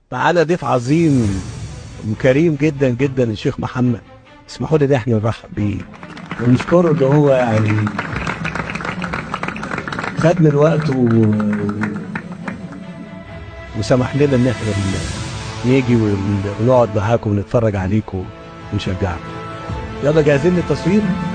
معانا ضيف عظيم وكريم جدا جدا الشيخ محمد اسمحوا لي ان احنا نرحب بيه ونشكره ان هو يعني خد من وقته و... وسمح لنا ان احنا نيجي ون- ونقعد معاكم ونتفرج عليكم ونشجعكم يلا جاهزين للتصوير